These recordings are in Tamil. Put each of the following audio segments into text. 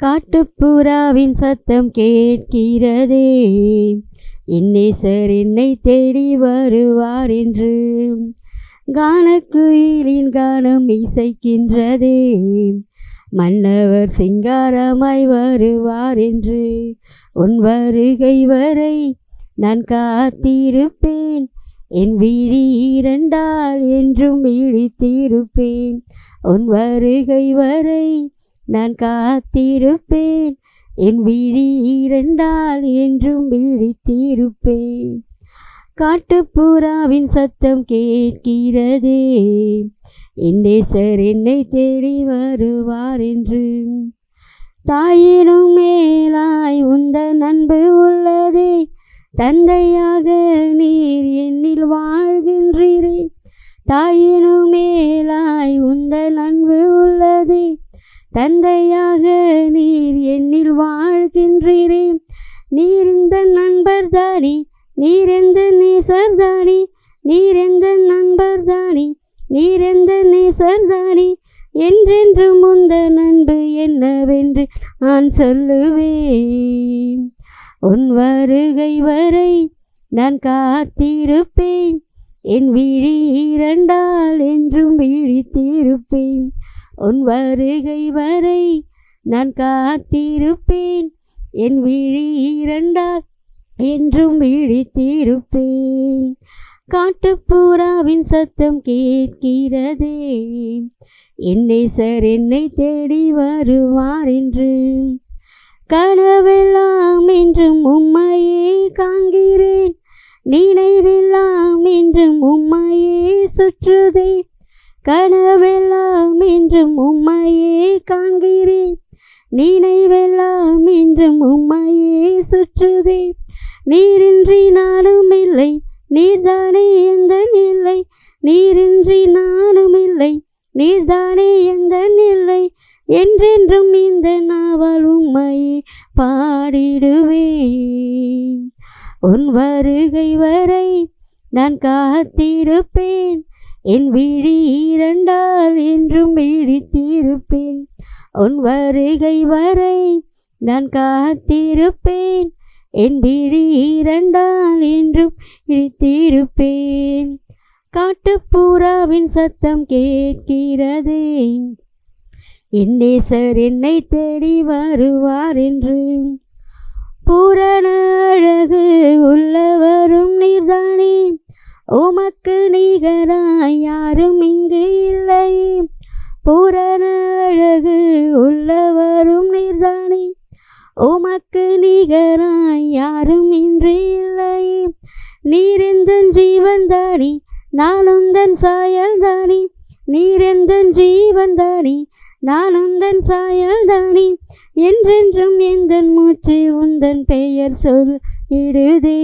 காட்டுப்புறாவின் சத்தம் கேட்கிறதே என் நேசர் என்னை தேடி வருவார் என்று கானக்குயிலின் கானம் இசைக்கின்றதே மன்னவர் சிங்காரமாய் வருவார் என்று உன் வருகை வரை நான் காத்திருப்பேன் என் விழி இரண்டால் என்றும் விழித்திருப்பேன் உன் வருகை வரை நான் காத்திருப்பேன் என் விழி இரண்டால் என்றும் விழித்திருப்பேன் காட்டுப்புறாவின் சத்தம் கேட்கிறதே என் நேசர் என்னை தேடி வருவார் என்று தாயினும் மேலாய் உந்தன் அன்பு உள்ளதே தந்தையாக நீர் என்னில் வாழ்கின்றீரே தாயினும் மேலாய் உந்தன் அன்பு உள்ளதே தந்தையாக நீர் என்னில் வாழ்கின்றீரே நீர் இந்த நண்பர் தானே நீர் எந்த நேசர் தானே நீர் எந்த நண்பர் தானே நீர் எந்த நேசர் தானே என்றென்றும் உந்த நண்பு என்னவென்று நான் சொல்லுவேன் உன் வருகை வரை நான் காத்திருப்பேன் என் விழி இரண்டால் என்றும் விழித்திருப்பேன் உன் வருகை வரை நான் காத்திருப்பேன் என் விழி இரண்டால் என்றும் விழித்திருப்பேன் காட்டுப்புறாவின் சத்தம் கேட்கிறதே என் நேசர் என்னை தேடி வருவார் என்று கனவெல்லாம் என்றும் உம்மையே காண்கிறேன் நினைவெல்லாம் என்றும் உம்மையே சுற்றுதே கனவெல்லாம் என்றும் உம்மையே காண்கிறேன் நினைவெல்லாம் என்றும் உம்மையே சுற்றுதே நீரின்றி நானும் இல்லை நீர்தானே எந்த இல்லை நீரின்றி நானும் இல்லை நீர்தானே எந்த இல்லை என்றென்றும் இந்த நாவல் உம்மையே பாடிடுவேன் உன் வருகை வரை நான் காத்திருப்பேன் என் விழி இரண்டால் என்றும் விழித்திருப்பேன் உன் வருகை வரை நான் காத்திருப்பேன் என் விழி இரண்டால் என்றும் விழித்திருப்பேன் காட்டுப்புறாவின் சத்தம் கேட்கிறதே என் நேசர் என்னை தேடி வருவார் என்று பூரண அழகு உள்ளவரும் நீர்தானே உமக்கு நிகராய் யாரும் இங்கு இல்லை பூரண அழகு உள்ளவரும் நீர்தானே உமக்கு நிகராய் யாரும் இன்று இல்லை நீரெந்தன் ஜீவன் தானே நான் உந்தன் சாயல் தானே நீரெந்தன் ஜீவன் தானே நான் உந்தன் சாயல் தானே என்றென்றும் எந்தன் மூச்சு உந்தன் பெயர் சொல் இடுதே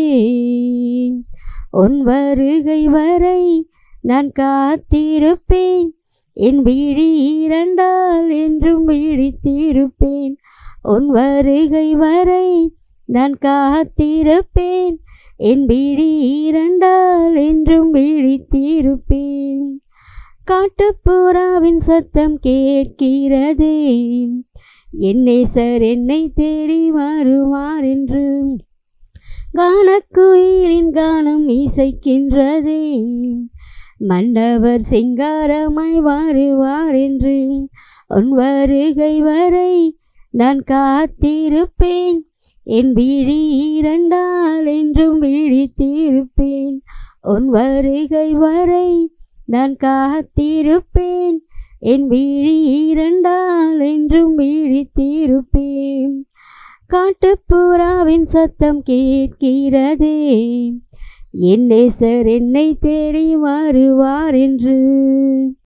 உன் வருகை வரை நான் காத்திருப்பேன் என் விழி இரண்டால் என்றும் விழித்திருப்பேன் உன் வருகை வரை நான் காத்திருப்பேன் என் விழி இரண்டால் என்றும் விழித்திருப்பேன் காட்டுப்புறாவின் சத்தம் கேட்கிறதே என் நேசர் என்னை தேடி வருவார் என்று கானக்குயிலின் கானம் இசைக்கின்றதே மன்னவர் சிங்காரமாய் வருவார் என்று உன் வருகை வரை நான் காத்திருப்பேன் என் விழி இரண்டால் என்றும் விழித்திருப்பேன் உன் வருகை வரை நான் காத்திருப்பேன் என் விழி இரண்டால் என்றும் விழித்திருப்பேன் காட்டுப்புறாவின் சத்தம் கேட்கிறதே என் நேசர் என்னை தேடி வருவார் என்று